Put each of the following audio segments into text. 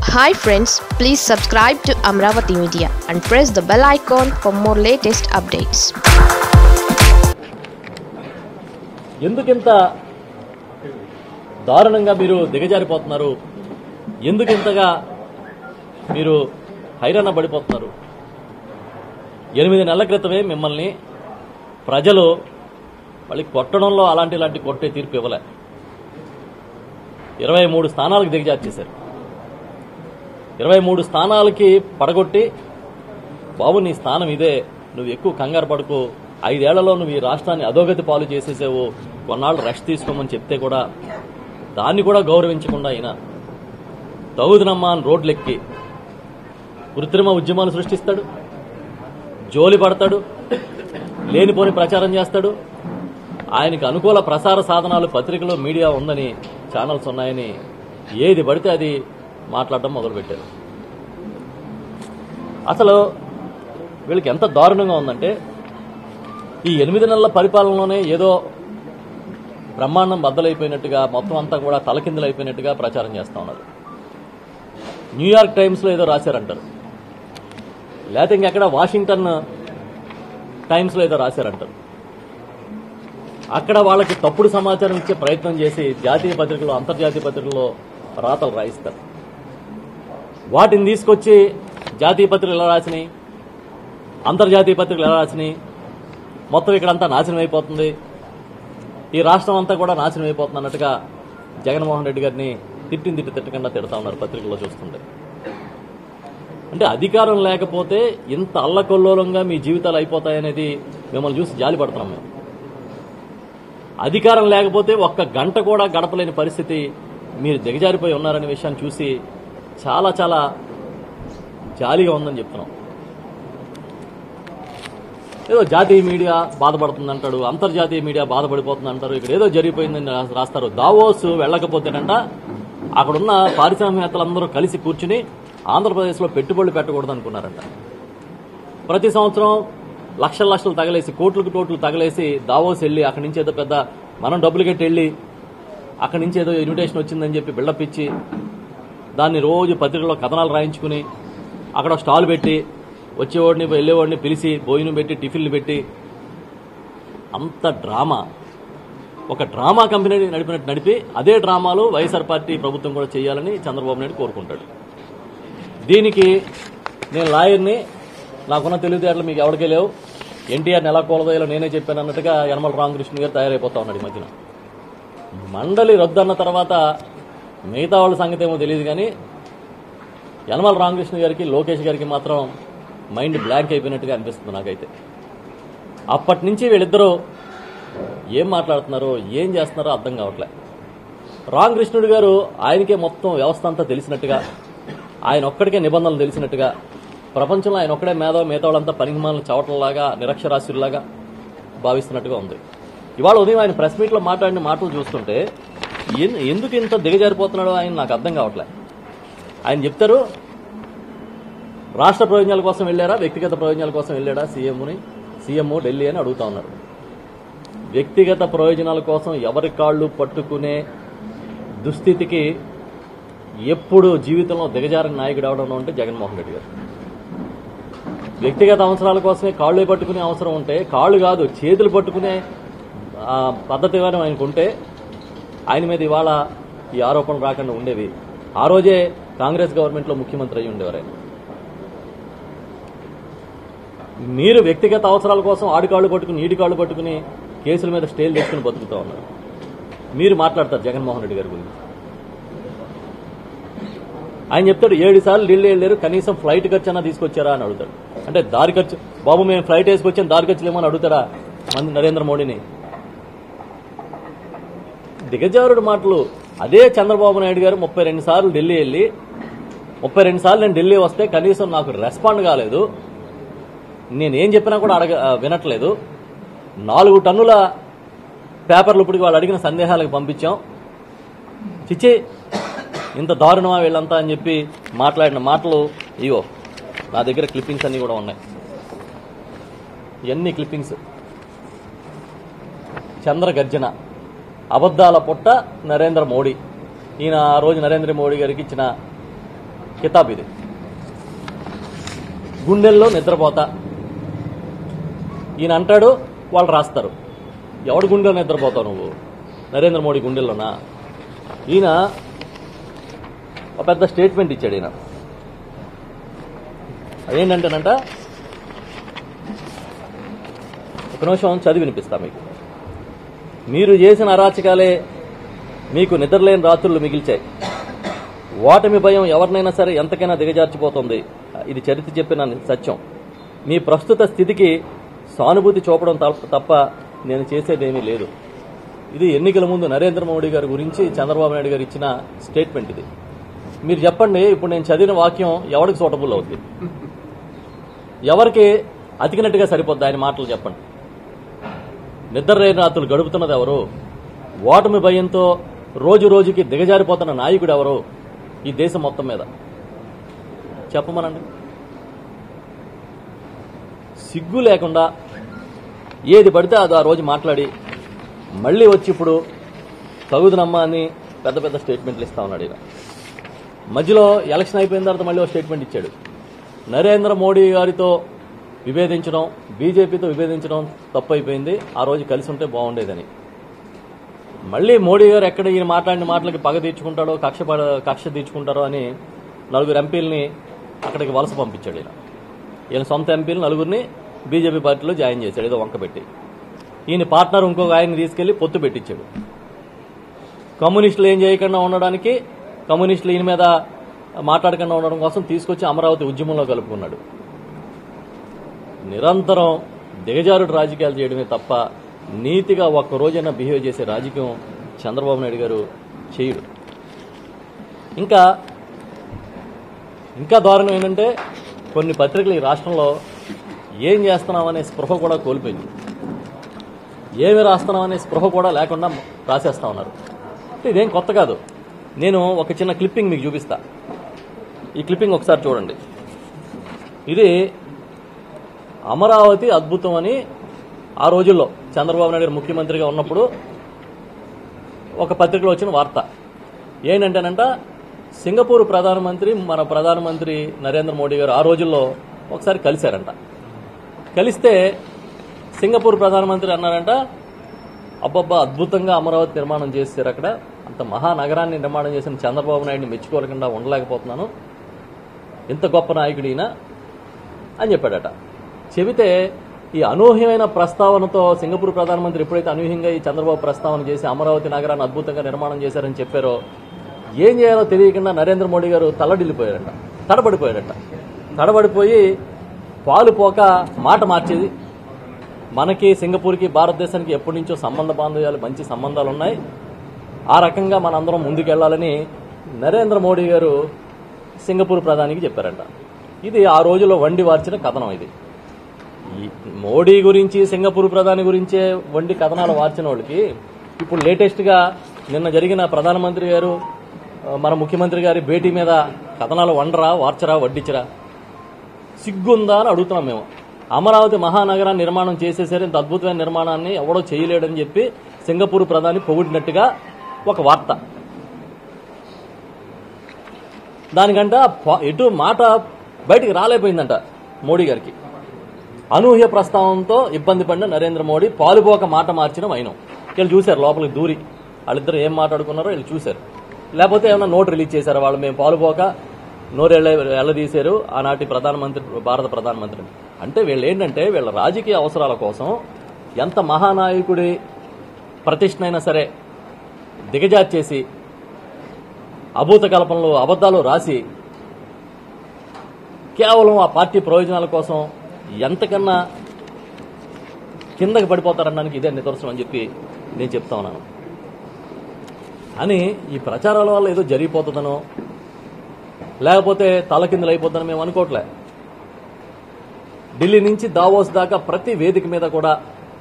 Hi friends please subscribe to Amaravati media and press the bell icon for more latest updates ఎందుకింత దారుణంగా మీరు దిగజారిపోతున్నారు ఎందుకు ఇంతగా మీరు హైరాణ పడిపోతున్నారు ఎనిమిది నెలల క్రితమే మిమ్మల్ని ప్రజలు మళ్ళీ కొట్టడంలో అలాంటి ఇలాంటి కొట్టే తీర్పు ఇవ్వలే ఇరవై మూడు స్థానాలకు దిగజార్చేశారు ఇరవై మూడు స్థానాలకి పడగొట్టి బాబు నీ స్థానం ఇదే నువ్వు ఎక్కువ కంగారు పడుకో ఐదేళ్లలో నువ్వు ఈ రాష్ట్రాన్ని అధోగతి పాలు చేసేసావు కొన్నాళ్ళు రెస్ట్ తీసుకోమని చెప్తే కూడా దాన్ని కూడా గౌరవించకుండా అయిన తగుదునమ్మా అని రోడ్లెక్కి కృత్రిమ ఉద్యమాలు సృష్టిస్తాడు జోలి పడతాడు లేనిపోని ప్రచారం చేస్తాడు ఆయనకు అనుకూల ప్రసార సాధనాలు పత్రికలో మీడియా ఉందని ఛానల్స్ ఉన్నాయని ఏది పడితే అది మాట్లాడడం మొదలుపెట్టారు అసలు వీళ్ళకి ఎంత దారుణంగా ఉందంటే ఈ ఎనిమిది నెలల పరిపాలనలోనే ఏదో బ్రహ్మాండం బద్దలైపోయినట్టుగా మొత్తం అంతా కూడా తలకిందులైపోయినట్టుగా ప్రచారం చేస్తా ఉన్నారు న్యూయార్క్ టైమ్స్లో ఏదో రాశారంటారు లేకపోతే ఇంకెక్కడ వాషింగ్టన్ టైమ్స్లో ఏదో రాశారంటారు అక్కడ వాళ్ళకి తప్పుడు సమాచారం ఇచ్చే ప్రయత్నం చేసి జాతీయ పత్రికల్లో అంతర్జాతీయ పత్రికల్లో రాతలు రాయిస్తారు వాటిని తీసుకొచ్చి జాతీయ పత్రికలు ఎలా రాసినాయి అంతర్జాతీయ పత్రికలు ఎలా రాసినాయి మొత్తం ఇక్కడంతా నాశనం అయిపోతుంది ఈ రాష్ట్రం అంతా కూడా నాశనం అయిపోతుంది అన్నట్టుగా జగన్మోహన్ రెడ్డి గారిని తిట్టిన తిట్టి తిట్టకుండా తిడతా ఉన్నారు పత్రికల్లో చూస్తుంటే అంటే అధికారం లేకపోతే ఇంత అల్లకొల్లోలంగా మీ జీవితాలు అయిపోతాయనేది మిమ్మల్ని చూసి జాలి పడుతున్నాం మేము అధికారం లేకపోతే ఒక్క గంట కూడా గడపలేని పరిస్థితి మీరు దిగజారిపోయి ఉన్నారనే విషయాన్ని చూసి చాలా చాలా జాలిగా ఉందని చెప్తున్నాం ఏదో జాతీయ మీడియా బాధపడుతుంది అంటాడు అంతర్జాతీయ మీడియా బాధపడిపోతుంది అంటారు ఇక్కడ ఏదో జరిగిపోయిందని రా- రాస్తారు దావోస్ వెళ్ళకపోతేనంట అక్కడున్న పారిశ్రామికవేత్తలందరూ కలిసి కూర్చుని ఆంధ్రప్రదేశ్లో పెట్టుబడులు పెట్టకూడదు అనుకున్నారంట ప్రతి సంవత్సరం లక్షల లక్షలు తగలేసి కోట్లకు కోట్లు తగలేసి దావోస్ వెళ్ళి అక్కడి నుంచి ఏదో పెద్ద మనం డబ్బులు కట్టి వెళ్ళి అక్కడి నుంచి ఏదో ఇన్విటేషన్ వచ్చిందని చెప్పి బిల్డప్ ఇచ్చి దాన్ని రోజు పత్రికల్లో కథనాలు రాయించుకుని అక్కడ స్టాల్ పెట్టి వచ్చేవాడిని వెళ్ళేవాడిని పిలిచి భోజనం పెట్టి టిఫిన్లు పెట్టి అంత డ్రామా ఒక డ్రామా కంపెనీ నడిపినట్టు నడిపి అదే డ్రామాలు వైఎస్ఆర్ పార్టీ ప్రభుత్వం కూడా చేయాలని చంద్రబాబు నాయుడు కోరుకుంటాడు దీనికి నేను లాయర్ని నాకున్న తెలివితేటలు మీకు ఎవరికే లేవు ఎన్టీఆర్ని ఎలా కూలదోయాలో నేనే చెప్పాను అన్నట్టుగా యనమల రామకృష్ణ గారు తయారైపోతా ఉన్నాడు ఈ మధ్యన మండలి రద్దు అన్న తర్వాత మిగతా వాళ్ళ సంగతి ఏమో తెలియదు కానీ యనమల రామకృష్ణ గారికి లోకేష్ గారికి మాత్రం మైండ్ బ్లాంక్ అయిపోయినట్టుగా అనిపిస్తుంది నాకైతే అప్పటి నుంచి వీళ్ళిద్దరూ ఏం మాట్లాడుతున్నారో ఏం చేస్తున్నారో అర్థం కావట్లే రామకృష్ణుడు గారు ఆయనకే మొత్తం వ్యవస్థ అంతా తెలిసినట్టుగా ఆయన ఒక్కడికే నిబంధనలు తెలిసినట్టుగా ప్రపంచంలో ఆయన ఒక్కడే మేధో మిగతా వాళ్ళంతా పనికిమాలను చవటంలాగా నిరక్షరాస్యుల్లాగా భావిస్తున్నట్టుగా ఉంది ఇవాళ ఉదయం ఆయన ప్రెస్ మీట్లో మాట్లాడిన మాటలు చూస్తుంటే ఎన్- ఎందుకు ఇంత దిగజారిపోతున్నాడో ఆయన నాకు అర్థం కావట్లే ఆయన చెప్తారు రాష్ట్ర ప్రయోజనాల కోసం వెళ్ళారా వ్యక్తిగత ప్రయోజనాల కోసం వెళ్ళాడా సీఎంని సీఎం ఢిల్లీ అని అడుగుతా ఉన్నారు వ్యక్తిగత ప్రయోజనాల కోసం ఎవరి కాళ్ళు పట్టుకునే దుస్థితికి ఎప్పుడు జీవితంలో దిగజారిన నాయకుడు అవడం అంటే జగన్మోహన్ రెడ్డి గారు వ్యక్తిగత అవసరాల కోసమే కాళ్ళు పట్టుకునే అవసరం ఉంటే కాళ్ళు కాదు చేతులు పట్టుకునే ఆ, పద్ధతి కానీ ఆయనకు ఉంటే ఆయన మీద ఇవాళ ఈ ఆరోపణలు రాకుండా ఉండేవి ఆ రోజే కాంగ్రెస్ గవర్నమెంట్లో ముఖ్యమంత్రి అయి ఉండేవారు ఆయన మీరు వ్యక్తిగత అవసరాల కోసం ఆడి కాళ్ళు పట్టుకుని ఈడి కాళ్ళు పట్టుకుని కేసుల మీద స్టేలు తెచ్చుకుని బతుకుతా ఉన్నారు మీరు మాట్లాడతారు జగన్మోహన్ రెడ్డి గారి గురించి ఆయన చెప్తాడు ఏడు సార్లు ఢిల్లీ వెళ్ళారు కనీసం ఫ్లైట్ ఖర్చు అన్నా తీసుకొచ్చారా అని అడుగుతాడు అంటే దారి ఖర్చు బాబు మేము ఫ్లైట్ వేసుకొచ్చాం దారి ఖర్చులు ఏమని అడుగుతారా మంది నరేంద్ర మోడీని దిగజారుడు మాటలు అదే చంద్రబాబు నాయుడు గారు ముప్పై రెండు సార్లు ఢిల్లీ వెళ్ళి ముప్పై రెండు సార్లు నేను ఢిల్లీ వస్తే కనీసం నాకు రెస్పాండ్ కాలేదు నేనేం చెప్పినా కూడా అడగ ఆ, వినట్లేదు నాలుగు టన్నుల పేపర్లు ఇప్పుడు వాళ్ళు అడిగిన సందేహాలకు పంపించాం చిచ్చి ఇంత దారుణమా వీళ్ళంతా అని చెప్పి మాట్లాడిన మాటలు ఇవో నా దగ్గర క్లిప్పింగ్స్ అన్ని కూడా ఉన్నాయి ఇవన్నీ క్లిప్పింగ్స్ చంద్ర గర్జన అబద్ధాల పుట్ట నరేంద్ర మోడీ ఈయన ఆ రోజు నరేంద్ర మోడీ గారికి ఇచ్చిన కితాబ్ ఇది గుండెల్లో నిద్రపోతా ఈయన అంటాడు వాళ్ళు రాస్తారు ఎవడి గుండెలో నిద్రపోతావు నువ్వు నరేంద్ర మోడీ గుండెల్లోనా ఈయన ఒక పెద్ద స్టేట్మెంట్ ఇచ్చాడు ఈయన అదేంటంటేనంట ఒక నిమిషం చదివి వినిపిస్తా మీకు మీరు చేసిన అరాచకాలే మీకు నిద్రలేని రాత్రులు మిగిల్చాయి ఓటమి భయం ఎవరినైనా సరే ఎంతకైనా దిగజార్చిపోతుంది ఇది చరిత్ర చెప్పిన సత్యం మీ ప్రస్తుత స్థితికి సానుభూతి చూపడం తప్ప- తప్ప నేను చేసేదేమీ లేదు ఇది ఎన్నికల ముందు నరేంద్ర మోడీ గారి గురించి చంద్రబాబు నాయుడు గారు ఇచ్చిన స్టేట్మెంట్ ఇది మీరు చెప్పండి ఇప్పుడు నేను చదివిన వాక్యం ఎవరికి సూటబుల్ అవుతుంది ఎవరికి అతికినట్టుగా సరిపోద్ది ఆయన మాటలు చెప్పండి నిద్ర లేని రాత్రులు గడుపుతున్నది ఎవరు ఓటమి భయంతో రోజు రోజుకి దిగజారిపోతున్న నాయకుడు ఎవరు ఈ దేశం మొత్తం మీద చెప్పమనండి సిగ్గు లేకుండా ఏది పడితే అది ఆ రోజు మాట్లాడి మళ్ళీ వచ్చి ఇప్పుడు తగుదునమ్మా అని పెద్ద పెద్ద స్టేట్మెంట్లు ఇస్తా ఉన్నాడు ఈయన మధ్యలో ఎలక్షన్ అయిపోయిన తర్వాత మళ్ళీ ఒక స్టేట్మెంట్ ఇచ్చాడు నరేంద్ర మోడీ గారితో విభేదించడం బీజేపీతో విభేదించడం తప్పు అయిపోయింది ఆ రోజు కలిసి ఉంటే బాగుండేదని మళ్ళీ మోడీ గారు ఎక్కడ ఈయన మాట్లాడిన మాటలకి పగ తీర్చుకుంటాడో కక్ష పడ- కక్ష తీర్చుకుంటారో అని నలుగురు ఎంపీలని అక్కడికి వలస పంపించాడు ఈయన ఈయన సొంత ఎంపీలు నలుగురిని బీజేపీ పార్టీలో జాయిన్ చేశాడు ఏదో వంక పెట్టి ఈయన పార్ట్నర్ ఇంకొక ఆయన్ని తీసుకెళ్లి పొత్తు పెట్టించాడు కమ్యూనిస్టులు ఏం చేయకుండా ఉండడానికి కమ్యూనిస్టులు ఈయన మీద మాట్లాడకుండా ఉండడం కోసం తీసుకొచ్చి అమరావతి ఉద్యమంలో కలుపుకున్నాడు నిరంతరం దిగజారుడు రాజకీయాలు చేయడమే తప్ప నీతిగా ఒక్క రోజైనా బిహేవ్ చేసే రాజకీయం చంద్రబాబు నాయుడు గారు చేయడు ఇంకా ఇంకా దారుణం ఏంటంటే కొన్ని పత్రికలు ఈ రాష్ట్రంలో ఏం చేస్తున్నామనే స్పృహ కూడా కోల్పోయింది ఏమి రాస్తున్నామనే స్పృహ కూడా లేకుండా రాసేస్తా ఉన్నారు అంటే ఇదేం కొత్త కాదు నేను ఒక చిన్న క్లిప్పింగ్ మీకు చూపిస్తా ఈ క్లిప్పింగ్ ఒకసారి చూడండి ఇది అమరావతి అద్భుతం అని ఆ రోజుల్లో చంద్రబాబు నాయుడు గారు ముఖ్యమంత్రిగా ఉన్నప్పుడు ఒక పత్రికలో వచ్చిన వార్త ఏంటంటేనంట సింగపూర్ ప్రధానమంత్రి మన ప్రధానమంత్రి నరేంద్ర మోడీ గారు ఆ రోజుల్లో ఒకసారి కలిశారంట కలిస్తే సింగపూర్ ప్రధానమంత్రి అన్నారంట అబ్బబ్బా అద్భుతంగా అమరావతి నిర్మాణం చేశారు అక్కడ అంత మహానగరాన్ని నిర్మాణం చేసిన చంద్రబాబు నాయుడిని మెచ్చుకోలేకుండా ఉండలేకపోతున్నాను ఇంత గొప్ప నాయకుడు ఈయన అని చెప్పాడట చెబితే ఈ అనూహ్యమైన ప్రస్తావనతో సింగపూర్ ప్రధానమంత్రి ఎప్పుడైతే అనూహ్యంగా ఈ చంద్రబాబు ప్రస్తావన చేసి అమరావతి నగరాన్ని అద్భుతంగా నిర్మాణం చేశారని చెప్పారో ఏం చేయాలో తెలియకుండా నరేంద్ర మోడీ గారు తల్లడిల్లిపోయారట తడబడిపోయారట తడబడిపోయి పాలు పోక మాట మార్చేది మనకి సింగపూర్కి భారతదేశానికి ఎప్పటి నుంచో సంబంధ బాంధవ్యాలు మంచి సంబంధాలు ఉన్నాయి ఆ రకంగా మనందరం ముందుకెళ్లాలని నరేంద్ర మోడీ గారు సింగపూర్ ప్రధానికి చెప్పారంట ఇది ఆ రోజుల్లో వండి వార్చిన కథనం ఇది ఈ మోడీ గురించి సింగపూర్ ప్రధాని గురించే వండి కథనాలు వార్చిన వాళ్ళకి ఇప్పుడు లేటెస్ట్ గా నిన్న జరిగిన ప్రధానమంత్రి గారు ఆ, మన ముఖ్యమంత్రి గారి భేటీ మీద కథనాలు వండరా వార్చరా వడ్డించరా సిగ్గుందా అని అడుగుతున్నాం మేము అమరావతి మహానగరాన్ని నిర్మాణం చేసేసరి ఇంత అద్భుతమైన నిర్మాణాన్ని ఎవడో చేయలేడని చెప్పి సింగపూర్ ప్రధాని పొగిడినట్టుగా ఒక వార్త దానికంట ప- ఎటు మాట బయటికి రాలేకపోయిందంట మోడీ గారికి అనూహ్య ప్రస్తావనతో ఇబ్బంది పడిన నరేంద్ర మోడీ పాలుపోక మాట మార్చిన వైనం వీళ్ళు చూశారు లోపలికి దూరి వాళ్ళిద్దరు ఏం మాట్లాడుకున్నారో వీళ్ళు చూశారు లేకపోతే ఏమైనా నోట్ రిలీజ్ చేశారు వాళ్ళు మేము పాలుపోక నోరెళ్ళ ఎల్లదీశారు ఆనాటి ప్రధానమంత్రి భారత ప్రధానమంత్రి అంటే వీళ్ళు ఏంటంటే వీళ్ళ రాజకీయ అవసరాల కోసం ఎంత మహానాయకుడి ప్రతిష్టనైనా సరే దిగజార్చేసి అభూత కల్పనలు అబద్ధాలు రాసి కేవలం ఆ పార్టీ ప్రయోజనాల కోసం ఎంతకన్నా కిందకి పడిపోతారనడానికి ఇదే నిదర్శనం అని చెప్పి నేను చెప్తా ఉన్నాను అని ఈ ప్రచారాల వల్ల ఏదో జరిగిపోతుందనో లేకపోతే తలకిందులు అయిపోతుందని మేము అనుకోవట్లే ఢిల్లీ నుంచి దావోస్ దాకా ప్రతి వేదిక మీద కూడా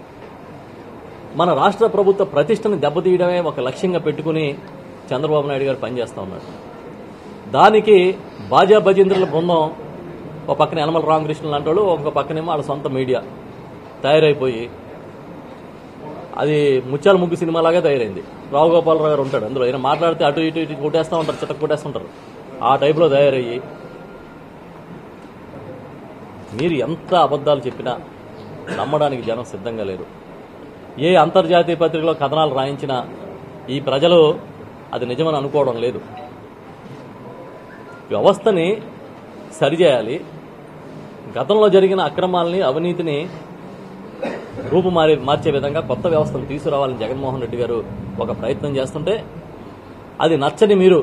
మన రాష్ట్ర ప్రభుత్వ ప్రతిష్టను దెబ్బతీయడమే ఒక లక్ష్యంగా పెట్టుకుని చంద్రబాబు నాయుడు గారు పనిచేస్తా ఉన్నాడు దానికి బాజా భజేంద్రుల బృందం ఒక పక్కన యనమల రామకృష్ణ లాంటి ఒక పక్కనేమో వాళ్ళ సొంత మీడియా తయారైపోయి అది ముత్యాల ముగ్గు సినిమాలాగా తయారైంది రావు గోపాలరావు గారు ఉంటాడు అందులో ఆయన మాట్లాడితే అటు ఇటు ఇటు కొట్టేస్తూ ఉంటారు చితక కొట్టేస్తుంటారు ఆ టైపులో తయారయ్యి మీరు ఎంత అబద్ధాలు చెప్పినా నమ్మడానికి జనం సిద్ధంగా లేరు ఏ అంతర్జాతీయ పత్రికలో కథనాలు రాయించినా ఈ ప్రజలు అది నిజమని అనుకోవడం లేదు వ్యవస్థని సరిచేయాలి గతంలో జరిగిన అక్రమాలని అవినీతిని రూపు మారి మార్చే విధంగా కొత్త వ్యవస్థను తీసుకురావాలని జగన్మోహన్ రెడ్డి గారు ఒక ప్రయత్నం చేస్తుంటే అది నచ్చని మీరు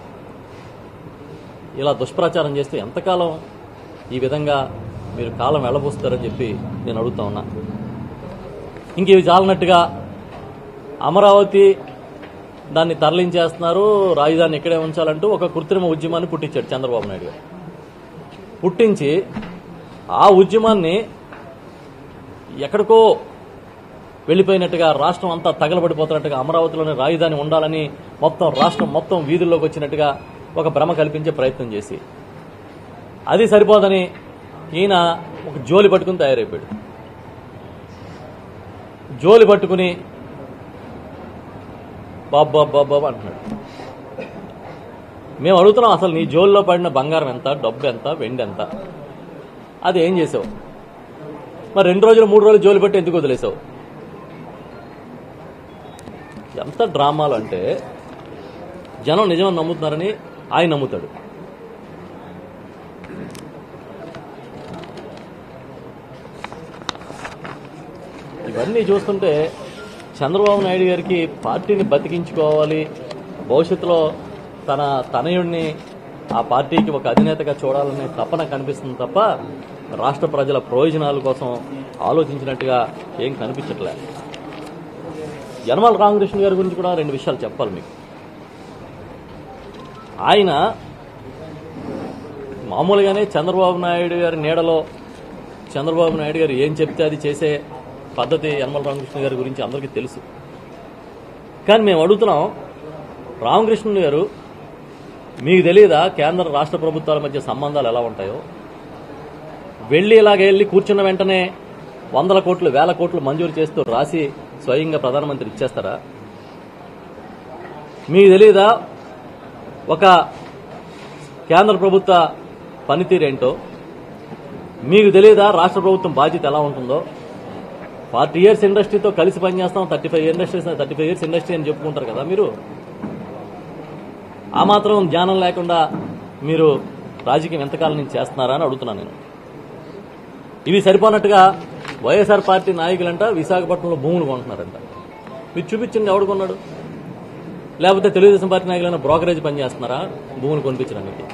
ఇలా దుష్ప్రచారం చేస్తూ ఎంతకాలం ఈ విధంగా మీరు కాలం వెళ్ళబోస్తారని చెప్పి నేను అడుగుతా ఉన్నా ఇంక ఇవి చాలనట్టుగా అమరావతి దాన్ని తరలించేస్తున్నారు రాజధాని ఇక్కడే ఉంచాలంటూ ఒక కృత్రిమ ఉద్యమాన్ని పుట్టించాడు చంద్రబాబు నాయుడు గారు పుట్టించి ఆ ఉద్యమాన్ని ఎక్కడికో వెళ్ళిపోయినట్టుగా రాష్ట్రం అంతా తగలబడిపోతున్నట్టుగా అమరావతిలోనే రాజధాని ఉండాలని మొత్తం రాష్ట్రం మొత్తం వీధుల్లోకి వచ్చినట్టుగా ఒక భ్రమ కల్పించే ప్రయత్నం చేసి అది సరిపోదని ఈయన ఒక జోలి పట్టుకుని తయారైపోయాడు జోలి పట్టుకుని బాబా బాబా అంటున్నాడు మేము అడుగుతున్నాం అసలు నీ జోల్లో పడిన బంగారం ఎంత డబ్బు ఎంత వెండి ఎంత అది ఏం చేసావు మరి రెండు రోజులు మూడు రోజులు జోలి పెట్టి ఎందుకు వదిలేసావు ఎంత డ్రామాలు అంటే జనం నిజమని నమ్ముతున్నారని ఆయన నమ్ముతాడు ఇవన్నీ చూస్తుంటే చంద్రబాబు నాయుడు గారికి పార్టీని బతికించుకోవాలి భవిష్యత్తులో తన తనయుడిని ఆ పార్టీకి ఒక అధినేతగా చూడాలనే తపన కనిపిస్తుంది తప్ప రాష్ట్ర ప్రజల ప్రయోజనాల కోసం ఆలోచించినట్టుగా ఏం కనిపించట్లే యనమల రామకృష్ణ గారి గురించి కూడా రెండు విషయాలు చెప్పాలి మీకు ఆయన మామూలుగానే చంద్రబాబు నాయుడు గారి నీడలో చంద్రబాబు నాయుడు గారు ఏం చెప్తే అది చేసే పద్ధతి యనమల రామకృష్ణ గారి గురించి అందరికీ తెలుసు కానీ మేము అడుగుతున్నాం రామకృష్ణ గారు మీకు తెలియదా కేంద్ర రాష్ట్ర ప్రభుత్వాల మధ్య సంబంధాలు ఎలా ఉంటాయో వెళ్ళి ఇలాగ వెళ్ళి కూర్చున్న వెంటనే వందల కోట్లు వేల కోట్లు మంజూరు చేస్తూ రాసి స్వయంగా ప్రధానమంత్రి ఇచ్చేస్తారా మీకు తెలియదా ఒక కేంద్ర ప్రభుత్వ పనితీరేంటో మీకు తెలియదా రాష్ట్ర ప్రభుత్వం బాధ్యత ఎలా ఉంటుందో ఫార్టీ ఇయర్స్ ఇండస్ట్రీతో కలిసి పనిచేస్తాం thirty five industries thirty five years industry అని చెప్పుకుంటారు కదా మీరు ఆ మాత్రం జ్ఞానం లేకుండా మీరు రాజకీయం ఎంతకాలం నుంచి చేస్తున్నారా అని అడుగుతున్నాను నేను ఇవి సరిపోనట్టుగా వైఎస్ఆర్ పార్టీ నాయకులంట విశాఖపట్నంలో భూములు కొంటున్నారంట మీరు చూపించండి ఎవడు కొన్నాడు లేకపోతే తెలుగుదేశం పార్టీ నాయకులైనా బ్రోకరేజ్ పనిచేస్తున్నారా భూములు కొనిపించడానికి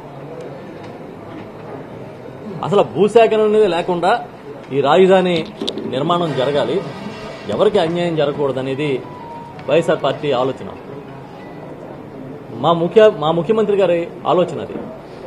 అసలు భూసేకరణ అనేది లేకుండా ఈ రాజధాని నిర్మాణం జరగాలి ఎవరికి అన్యాయం జరగకూడదనేది వైఎస్ఆర్ పార్టీ ఆలోచన మా ముఖ్య మా ముఖ్యమంత్రి గారి ఆలోచన అది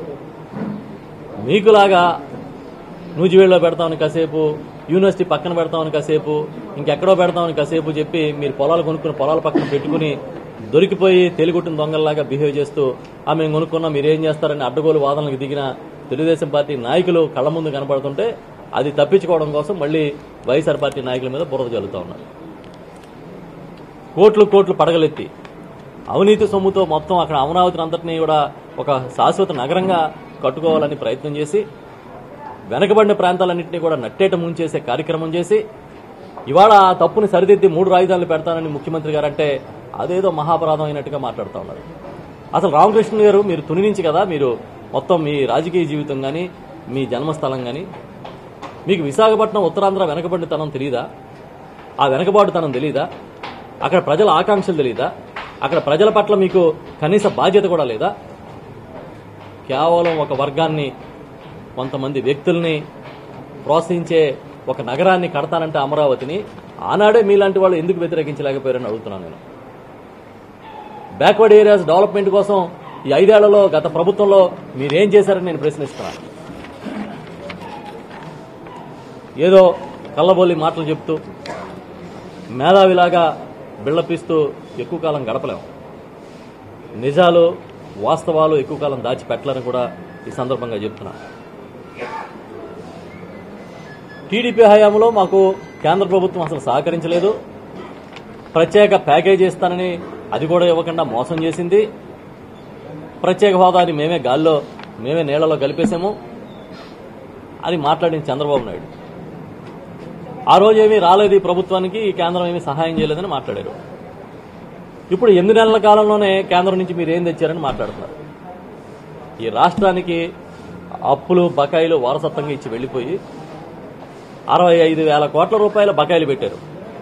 మీకులాగా నూజివేడులో పెడతామని కాసేపు యూనివర్సిటీ పక్కన పెడతామని కాసేపు ఇంకెక్కడో పెడతామని కాసేపు చెప్పి మీరు పొలాలు కొనుక్కుని పొలాల పక్కన పెట్టుకుని దొరికిపోయి తెలిగొట్టిన దొంగల్లాగా బిహేవ్ చేస్తూ ఆ మేము కొనుక్కున్నాం మీరేం చేస్తారని అడ్డగోలు వాదనలకు దిగిన తెలుగుదేశం పార్టీ నాయకులు కళ్ళ ముందు కనపడుతుంటే అది తప్పించుకోవడం కోసం మళ్ళీ వైఎస్ఆర్ పార్టీ నాయకుల మీద బురద జల్లుతా ఉన్నారు కోట్లు కోట్లు పడగలెత్తి అవినీతి సొమ్ముతో మొత్తం అక్కడ అమరావతిని అంతటినీ కూడా ఒక శాశ్వత నగరంగా కట్టుకోవాలని ప్రయత్నం చేసి వెనకబడిన ప్రాంతాలన్నింటినీ కూడా నట్టేట ముంచేసే కార్యక్రమం చేసి ఇవాళ ఆ తప్పుని సరిదిద్ది మూడు రాజధానులు పెడతానని ముఖ్యమంత్రి గారు అంటే అదేదో మహాపరాధం అయినట్టుగా మాట్లాడుతూ ఉన్నారు అసలు రామకృష్ణ గారు మీరు తుని నుంచి కదా మీరు మొత్తం మీ రాజకీయ జీవితం కానీ మీ జన్మస్థలం కానీ మీకు విశాఖపట్నం ఉత్తరాంధ్ర వెనకబడితనం తెలియదా ఆ వెనకబాటుతనం తెలియదా అక్కడ ప్రజల ఆకాంక్షలు తెలియదా అక్కడ ప్రజల పట్ల మీకు కనీస బాధ్యత కూడా లేదా కేవలం ఒక వర్గాన్ని కొంతమంది వ్యక్తుల్ని ప్రోత్సహించే ఒక నగరాన్ని కడతానంటే అమరావతిని ఆనాడే మీలాంటి వాళ్ళు ఎందుకు వ్యతిరేకించలేకపోయారని అడుగుతున్నాను నేను బ్యాక్వర్డ్ ఏరియాస్ డెవలప్మెంట్ కోసం ఈ ఐదేళ్లలో గత ప్రభుత్వంలో మీరేం చేశారని నేను ప్రశ్నిస్తున్నాను ఏదో కళ్ళబొల్లి మాటలు చెప్తూ మేధావిలాగా బిళ్ళపిస్తూ ఎక్కువ కాలం గడపలేము నిజాలు వాస్తవాలు ఎక్కువ కాలం దాచిపెట్టాలని కూడా ఈ సందర్భంగా చెప్తున్నా టీడీపీ హయాంలో మాకు కేంద్ర ప్రభుత్వం అసలు సహకరించలేదు ప్రత్యేక ప్యాకేజీ ఇస్తానని అది కూడా ఇవ్వకుండా మోసం చేసింది ప్రత్యేక హోదాని మేమే గాల్లో మేమే నీళ్లలో కలిపేశాము అని మాట్లాడిన చంద్రబాబు నాయుడు ఆ రోజు ఏమీ రాలేదు ఈ ప్రభుత్వానికి ఈ కేంద్రం ఏమీ సహాయం చేయలేదని మాట్లాడారు ఇప్పుడు ఎనిమిది నెలల కాలంలోనే కేంద్రం నుంచి మీరు ఏం తెచ్చారని మాట్లాడుతున్నారు ఈ రాష్ట్రానికి అప్పులు బకాయిలు వారసత్వంగా ఇచ్చి వెళ్లిపోయి అరవై ఐదు వేల కోట్ల రూపాయల బకాయిలు పెట్టారు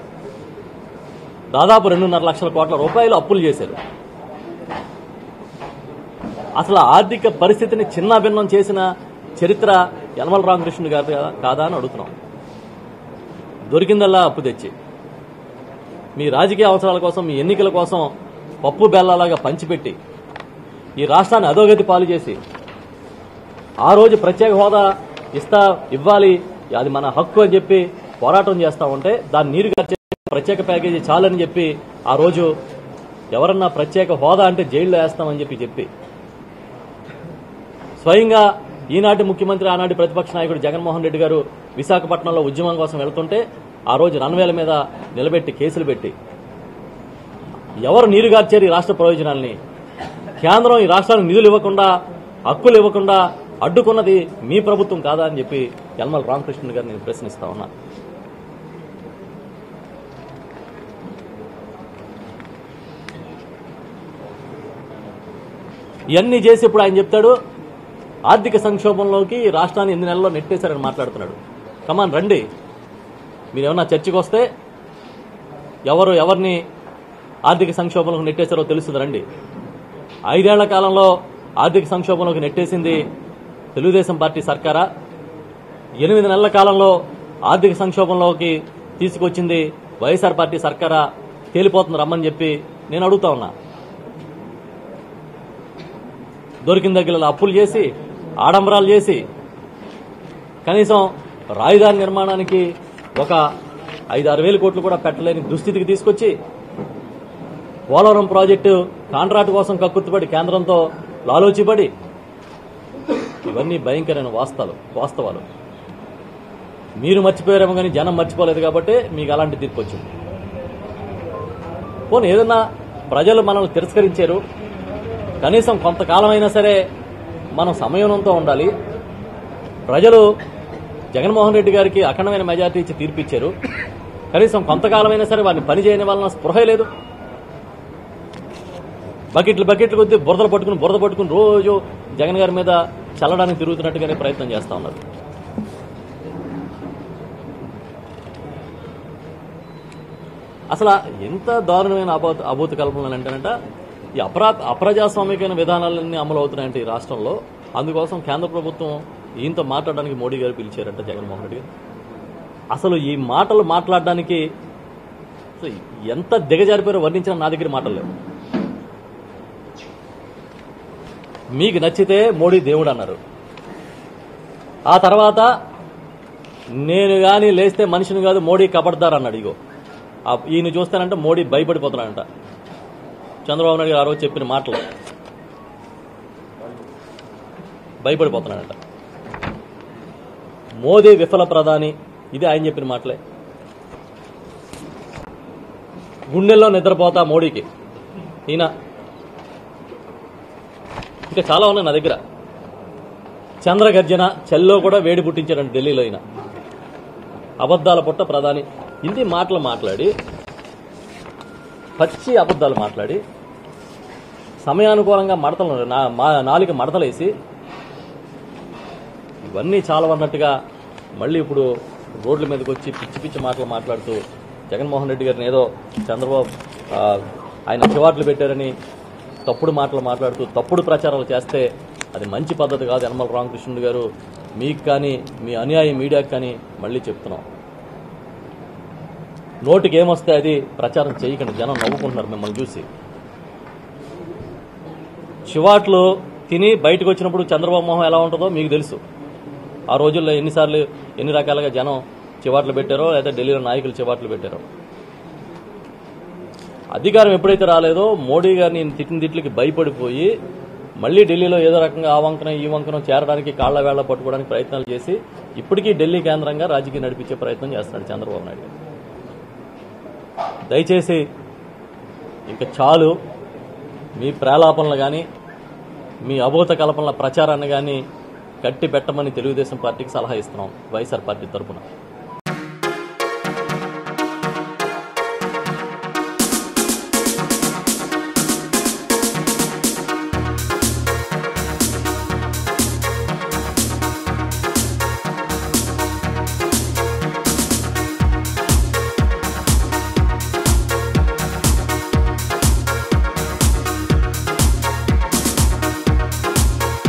దాదాపు రెండున్నర లక్షల కోట్ల రూపాయలు అప్పులు చేశారు అసలు ఆర్థిక పరిస్థితిని చిన్న భిన్నం చేసిన చరిత్ర యనమల రామకృష్ణుడు గారు కాదా అని అడుగుతున్నాం దొరికిందల్లా అప్పు తెచ్చి మీ రాజకీయ అవసరాల కోసం మీ ఎన్నికల కోసం పప్పు బెల్లలాగా పంచిపెట్టి ఈ రాష్ట్రాన్ని అధోగతి పాలు చేసి ఆ రోజు ప్రత్యేక హోదా ఇస్తా ఇవ్వాలి అది మన హక్కు అని చెప్పి పోరాటం చేస్తా ఉంటే దాన్ని నీరు గార్చే ప్రత్యేక ప్యాకేజీ చాలని చెప్పి ఆ రోజు ఎవరన్నా ప్రత్యేక హోదా అంటే జైల్లో వేస్తామని చెప్పి చెప్పి స్వయంగా ఈనాటి ముఖ్యమంత్రి ఆనాటి ప్రతిపక్ష నాయకుడు జగన్మోహన్ రెడ్డి గారు విశాఖపట్నంలో ఉద్యమం కోసం వెళ్తుంటే ఆ రోజు రన్వేల మీద నిలబెట్టి కేసులు పెట్టి ఎవరు నీరుగార్చారు ఈ రాష్ట్ర ప్రయోజనాల్ని కేంద్రం ఈ రాష్ట్రానికి నిధులు ఇవ్వకుండా హక్కులు ఇవ్వకుండా అడ్డుకున్నది మీ ప్రభుత్వం కాదా అని చెప్పి యల్మల రామకృష్ణుడు గారు నేను ప్రశ్నిస్తా ఉన్నా ఇవన్నీ చేసి ఇప్పుడు ఆయన చెప్తాడు ఆర్థిక సంక్షోభంలోకి ఈ రాష్ట్రాన్ని ఎనిమిది నెలల్లో నెట్టేశారని మాట్లాడుతున్నాడు కమాన్ రండి మీరు ఏమన్నా చర్చకు వస్తే ఎవరు ఎవరిని ఆర్థిక సంక్షోభంలోకి నెట్టేశారో తెలుస్తుంది రండి ఐదేళ్ల కాలంలో ఆర్థిక సంక్షోభంలోకి నెట్టేసింది తెలుగుదేశం పార్టీ సర్కారా ఎనిమిది నెలల కాలంలో ఆర్థిక సంక్షోభంలోకి తీసుకొచ్చింది వైఎస్ఆర్ పార్టీ సర్కారా తేలిపోతుంది రమ్మని చెప్పి నేను అడుగుతా ఉన్నా దొరికిన దగ్గర అప్పులు చేసి ఆడంబరాలు చేసి కనీసం రాజధాని నిర్మాణానికి ఒక ఐదు ఆరు వేల కోట్లు కూడా పెట్టలేని దుస్థితికి తీసుకొచ్చి పోలవరం ప్రాజెక్టు కాంట్రాక్ట్ కోసం కక్కుర్తిపడి కేంద్రంతో లాలోచిపడి ఇవన్నీ భయంకరమైన వాస్తవాలు వాస్తవాలు మీరు మర్చిపోయారేమో కానీ జనం మర్చిపోలేదు కాబట్టి మీకు అలాంటి తీర్పు వచ్చింది పోనీ ఏదన్నా ప్రజలు మనల్ని తిరస్కరించారు కనీసం కొంతకాలం అయినా సరే మనం సంయమనంతో ఉండాలి ప్రజలు జగన్మోహన్ రెడ్డి గారికి అఖండమైన మెజార్టీ ఇచ్చి తీర్పిచ్చారు కనీసం కొంతకాలమైనా సరే వారిని పని చేయని వలన స్పృహ లేదు బకెట్లు బకెట్లు కొద్ది బురదలు పట్టుకుని బురద పట్టుకుని రోజు జగన్ గారి మీద చల్లడానికి తిరుగుతున్నట్టుగానే ప్రయత్నం చేస్తా ఉన్నారు అసలు ఎంత దారుణమైన అభూత అభూత కల్పనలు అంటేనంట ఈ అప్రా అప్రజాస్వామికమైన విధానాలన్నీ అమలు అవుతున్నాయంటే ఈ రాష్ట్రంలో అందుకోసం కేంద్ర ప్రభుత్వం ఈయనతో మాట్లాడడానికి మోడీ గారు పిలిచారంట జగన్మోహన్ రెడ్డి గారు అసలు ఈ మాటలు మాట్లాడడానికి అసలు ఎంత దిగజారిపోయారో వర్ణించిన నా దగ్గర మాటలు లేవు మీకు నచ్చితే మోడీ దేవుడు అన్నారు ఆ తర్వాత నేను గాని లేస్తే మనిషిని కాదు మోడీ కబడ్దార్ అన్నాడు ఇగో ఆ ఈయన చూస్తానంటే మోడీ భయపడిపోతున్నాడంట చంద్రబాబు నాయుడు గారు ఆ రోజు చెప్పిన మాటలు భయపడిపోతున్నాడంట మోదీ విఫల ప్రధాని ఇది ఆయన చెప్పిన మాటలే గుండెల్లో నిద్రపోతా మోడీకి ఈయన ఇంకా చాలా ఉన్నాయి నా దగ్గర చంద్రగర్జన చెల్లో కూడా వేడి పుట్టించారంట ఢిల్లీలో ఈయన అబద్దాల పుట్ట ప్రధాని ఇన్ని మాటలు మాట్లాడి పచ్చి అబద్దాలు మాట్లాడి సమయానుకూలంగా మడతలు నా మా- నాలుగు మడతలేసి ఇవన్నీ చాలా అన్నట్టుగా మళ్ళీ ఇప్పుడు రోడ్ల మీదకి వచ్చి పిచ్చి పిచ్చి మాటలు మాట్లాడుతూ జగన్మోహన్ రెడ్డి గారిని ఏదో చంద్రబాబు ఆ, ఆయన చివాట్లు పెట్టారని తప్పుడు మాటలు మాట్లాడుతూ తప్పుడు ప్రచారాలు చేస్తే అది మంచి పద్ధతి కాదు యనమల రామకృష్ణుడు గారు మీకు కానీ మీ అనుయాయి మీడియాకి కానీ మళ్ళీ చెప్తున్నాం నోటికి ఏమొస్తే అది ప్రచారం చేయకండి జనం నవ్వుకుంటున్నారు మిమ్మల్ని చూసి చివాట్లు తిని బయటకు వచ్చినప్పుడు చంద్రబాబు మొహం ఎలా ఉంటుందో మీకు తెలుసు ఆ రోజుల్లో ఎన్నిసార్లు ఎన్ని రకాలుగా జనం చివాట్లు పెట్టారో లేదా ఢిల్లీలో నాయకులు చివాట్లు పెట్టారో అధికారం ఎప్పుడైతే రాలేదో మోడీ గారిని తిట్టిన తిట్లకి భయపడిపోయి మళ్ళీ ఢిల్లీలో ఏదో రకంగా ఆ వంకనం ఈ వంకనం చేరడానికి కాళ్ల వేళ్ల పట్టుకోవడానికి ప్రయత్నాలు చేసి ఇప్పటికీ ఢిల్లీ కేంద్రంగా రాజకీయం నడిపించే ప్రయత్నం చేస్తున్నాడు చంద్రబాబు నాయుడు గారు. దయచేసి ఇంకా చాలు మీ ప్రేలాపనలు కానీ మీ అభూత కల్పనల ప్రచారాన్ని కానీ కట్టి పెట్టమని తెలుగుదేశం పార్టీకి సలహా ఇస్తున్నాం వైఎస్ఆర్ పార్టీ తరఫున